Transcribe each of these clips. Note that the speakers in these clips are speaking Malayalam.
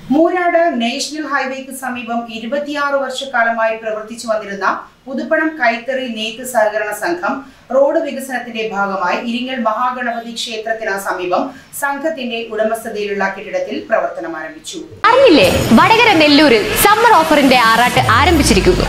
മൂരാട് നാഷണൽ ഹൈവേക്ക് സമീപം ഇരുപത്തിയാറ് വർഷക്കാലമായി പ്രവർത്തിച്ചു വന്നിരുന്ന പുതുപ്പണം കൈത്തറി നെയ്ത്ത് സഹകരണ സംഘം റോഡ് വികസനത്തിന്റെ ഭാഗമായി ഇരിങ്ങൽ മഹാഗണപതി ക്ഷേത്രത്തിന് സമീപം സംഘത്തിന്റെ ഉടമസ്ഥതയിലുള്ള കെട്ടിടത്തിൽ പ്രവർത്തനം ആരംഭിച്ചു അറിഞ്ഞില്ലേ വടകര നെല്ലൂരിൽ സമ്മർ ഓഫറിന്റെ ആറാട്ട് ആരംഭിച്ചിരിക്കുന്നു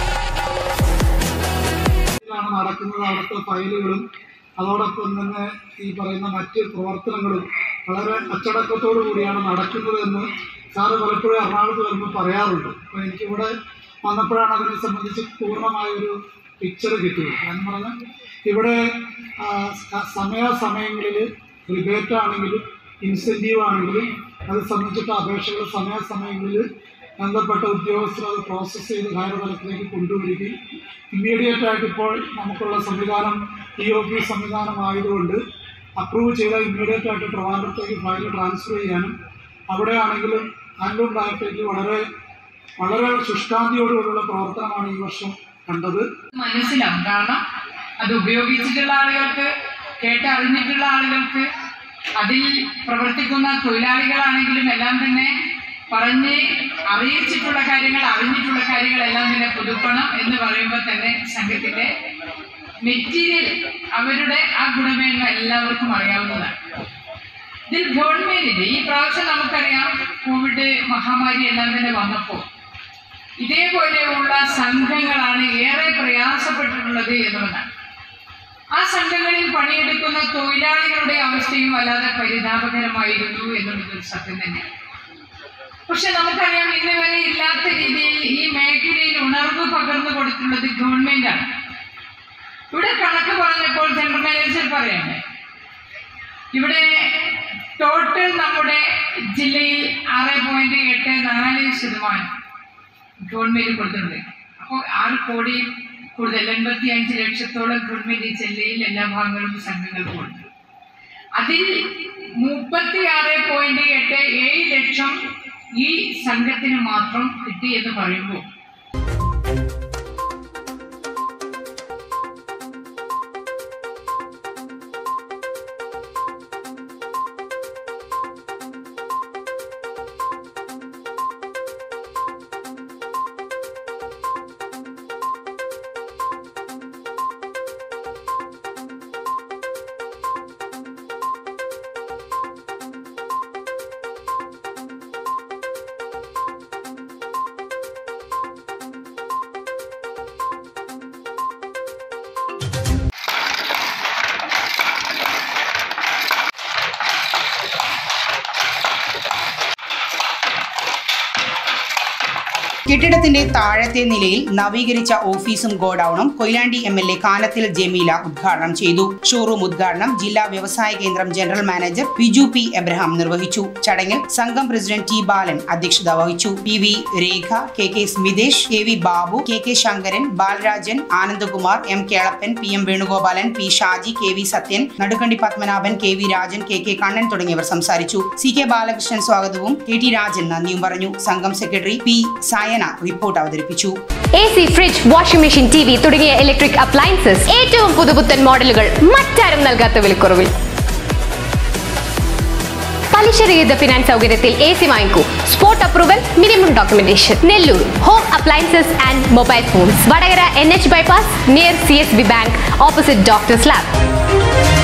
ാണ് നടക്കുന്നത് അവിടുത്തെ ഫയലുകളും അതോടൊപ്പം തന്നെ ഈ പറയുന്ന മറ്റ് പ്രവർത്തനങ്ങളും വളരെ അച്ചടക്കത്തോടു കൂടിയാണ് നടക്കുന്നതെന്ന് സാറ് പലപ്പോഴും എറണാകുളത്ത് വരുമ്പോൾ പറയാറുണ്ട് അപ്പോൾ എനിക്കിവിടെ വന്നപ്പോഴാണ് അതിനെ സംബന്ധിച്ച് പൂർണ്ണമായൊരു പിക്ചർ കിട്ടിയത് എന്ന് പറഞ്ഞാൽ ഇവിടെ ആ, സ- സമയാസമയങ്ങളിൽ റിബേറ്റ് ആണെങ്കിലും ഇൻസെൻറ്റീവ് ആണെങ്കിലും അത് സംബന്ധിച്ചിട്ട് അപേക്ഷകൾ സമയാസമയങ്ങളിൽ ബന്ധപ്പെട്ട ഉദ്യോഗസ്ഥർ അത് പ്രോസസ്സ് ചെയ്ത് ഹയർ തലത്തിലേക്ക് കൊണ്ടുവരികയും ഇമ്മീഡിയറ്റ് ആയിട്ട് ഇപ്പോൾ നമുക്കുള്ള സംവിധാനം ഇ ഒ പി സംവിധാനം ആയതുകൊണ്ട് അപ്രൂവ് ചെയ്ത ഇമ്മീഡിയറ്റ് ആയിട്ട് ട്രിവാൻഡ്രത്തേക്ക് ഫയൽ ട്രാൻസ്ഫർ ചെയ്യാനും അവിടെയാണെങ്കിലും ഹാൻഡ്ലൂം ഡയറക്ടറേറ്റ് വളരെ വളരെ ശുഷ്കാന്തിയോടുകൂടിയുള്ള പ്രവർത്തനമാണ് ഈ വർഷം കണ്ടത് മനസ്സിലാവും കാരണം അത് ഉപയോഗിച്ചിട്ടുള്ള ആളുകൾക്ക് കേട്ടറിഞ്ഞിട്ടുള്ള ആളുകൾക്ക് അതിൽ പ്രവർത്തിക്കുന്ന തൊഴിലാളികളാണെങ്കിലും എല്ലാം തന്നെ പറഞ്ഞ് അറിയിച്ചിട്ടുള്ള കാര്യങ്ങൾ അറിഞ്ഞിട്ടുള്ള കാര്യങ്ങളെല്ലാം തന്നെ പുതുപ്പണം എന്ന് പറയുമ്പോൾ തന്നെ സംഘത്തിന്റെ മെറ്റീരിയൽ അവരുടെ ആ ഗുണമേന്മ എല്ലാവർക്കും അറിയാവുന്നതാണ് ഇതിൽ ഗവൺമെന്റിന്റെ ഈ പ്രാവശ്യം നമുക്കറിയാം കോവിഡ് മഹാമാരി എല്ലാം തന്നെ വന്നപ്പോൾ ഇതേപോലെയുള്ള സംഘങ്ങളാണ് ഏറെ പ്രയാസപ്പെട്ടിട്ടുള്ളത് എന്നുള്ളതാണ് ആ സംഘങ്ങളിൽ പണിയെടുക്കുന്ന തൊഴിലാളികളുടെ അവസ്ഥയും വല്ലാതെ പരിതാപകരമായിരുന്നു എന്നുള്ളത് ഒരു സത്യം തന്നെയാണ് പക്ഷെ നമുക്കറിയാം ഇന്ന് വരെ ഇല്ലാത്ത രീതിയിൽ ഈ മേഖലയിൽ ഉണർവ് പകർന്നു കൊടുത്തിട്ടുള്ളത് ഗവൺമെന്റാണ് ഇവിടെ കണക്ക് പറഞ്ഞപ്പോൾ ജനറൽ മാനേജർ പറയണ്ടേ ഇവിടെ ടോട്ടൽ നമ്മുടെ ജില്ലയിൽ ആറ് പോയിന്റ് എട്ട് നാല് ശതമാനം ഗവൺമെന്റ് കൊടുത്തിട്ടുണ്ട് അപ്പോൾ ആറ് കോടി കൂടുതൽ എൺപത്തി അഞ്ച് ലക്ഷത്തോളം ഗവൺമെന്റ് ഈ ജില്ലയിൽ എല്ലാ ഭാഗങ്ങളും സംഘങ്ങൾക്ക് കൊടുത്തു അതിൽ മുപ്പത്തി ആറ് പോയിന്റ് എട്ട് ഏഴ് ലക്ഷം ഈ സംഘത്തിന് മാത്രം കിട്ടി എന്ന് പറയുമ്പോൾ കെട്ടിടത്തിന്റെ താഴത്തെ നിലയിൽ നവീകരിച്ച ഓഫീസും ഗോഡൌണും Koyilandy M L A Kanathil Jameela ഉദ്ഘാടനം ചെയ്തു ഷോറൂം ഉദ്ഘാടനം ജില്ലാ വ്യവസായ കേന്ദ്രം general manager Biju P Abraham നിർവഹിച്ചു ചടങ്ങിൽ സംഘം പ്രസിഡന്റ് ടി ബാലൻ അധ്യക്ഷത വഹിച്ചു P V Rekha K K Smithesh K V Babu K K Sankaran Balarajan Anandakumar M Kelappan P M Venugopalan P Shaji K V Sathyan Nadukkandi Padmanabhan K V Rajan K K Kannan തുടങ്ങിയവർ സംസാരിച്ചു സി കെ ബാലകൃഷ്ണൻ സ്വാഗതവും കെ ടി രാജൻ നന്ദിയും പറഞ്ഞു സംഘം സെക്രട്ടറി പി സായന റിപ്പോർട്ട് അവതരിപ്പിച്ചു A C fridge washing machine T V തുടങ്ങിയ ഇലക്ട്രിക് അപ്ലയൻസസ് ഏറ്റവും പുതുപുത്തൻ മോഡലുകൾ മറ്റാരും നൽകാത്ത വിലക്കുറവിൽ പലിശരഹിത ഫിനാൻസ് സൗകര്യത്തിൽ എ സി വാങ്ങിക്കൂ spot approval minimum documentation Nellur home appliances and mobile phones Vadakara N H bypass near C S B bank opposite doctors lab